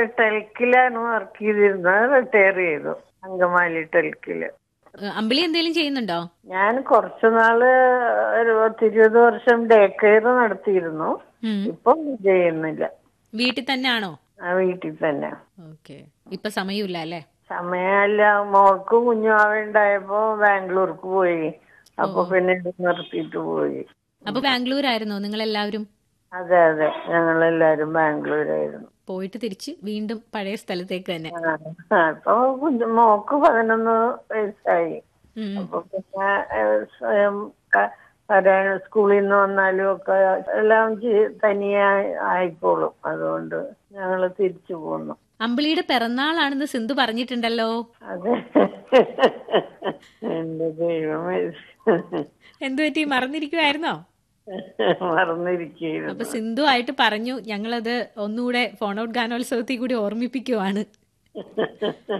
ടെൽക്കിലാണ് work ചെയ്തിരുന്നത് retire ചെയ്തു അങ്കമാലി ടെൽക്കില് ഏ, അമ്പിളി എന്തെങ്കിലും ചെയ്യുന്നുണ്ടോ ഞാൻ കുറച്ചു നാള് ഒരു പത്തിരുപത് വർഷം ഡേ കെയർ നടത്തിയിരുന്നു ഉം. ഇപ്പം ചെയ്യുന്നില്ല വീട്ടിൽ തന്നെയാണോ ആ വീട്ടിൽ തന്നെ ഓക്കെ ഇപ്പൊ സമയമില്ല അല്ലേ സമയമല്ല മോൾക്ക് കുഞ്ഞുമാവുണ്ടായപ്പോ ബാംഗ്ലൂർക്ക് പോയി അപ്പൊ പിന്നെ ഇത് നിർത്തിയിട്ട് പോയി അപ്പൊ ബാംഗ്ലൂരായിരുന്നോ നിങ്ങൾ എല്ലാവരും അതെ അതെ ഞങ്ങളെല്ലാരും ബാംഗ്ലൂരായിരുന്നു പോയിട്ട് തിരിച്ച് വീണ്ടും പഴയ സ്ഥലത്തേക്ക് തന്നെ ആ, ആ, ഇപ്പൊ കുഞ്ഞു മോക്ക് പതിനൊന്ന് വയസ്സായി ഉം. അപ്പൊ പിന്നെ ഏഹ്, സ്വയം ക- വരാൻ സ്കൂളിൽ നിന്ന് വന്നാലും ഒക്കെ എല്ലാം ചെയ്- തനിയെ ആയി- ആയിക്കോളും അതുകൊണ്ട് ഞങ്ങള് തിരിച്ചു പോന്നു അമ്പിളിയുടെ പിറന്നാളാണെന്ന് സിന്ധു പറഞ്ഞിട്ടുണ്ടല്ലോ അതെ എന്റെ ദൈവമേ എന്തു പറ്റി മറന്നിരിക്കുവായിരുന്നോ മറന്നിരിക്കുന്നു അപ്പൊ സിന്ധു ആയിട്ട് പറഞ്ഞു ഞങ്ങളത് ഒന്നുകൂടെ ഫോൺ ഔട്ട് ഗാനോത്സവത്തിൽ കൂടി ഓർമ്മിപ്പിക്കുവാണ്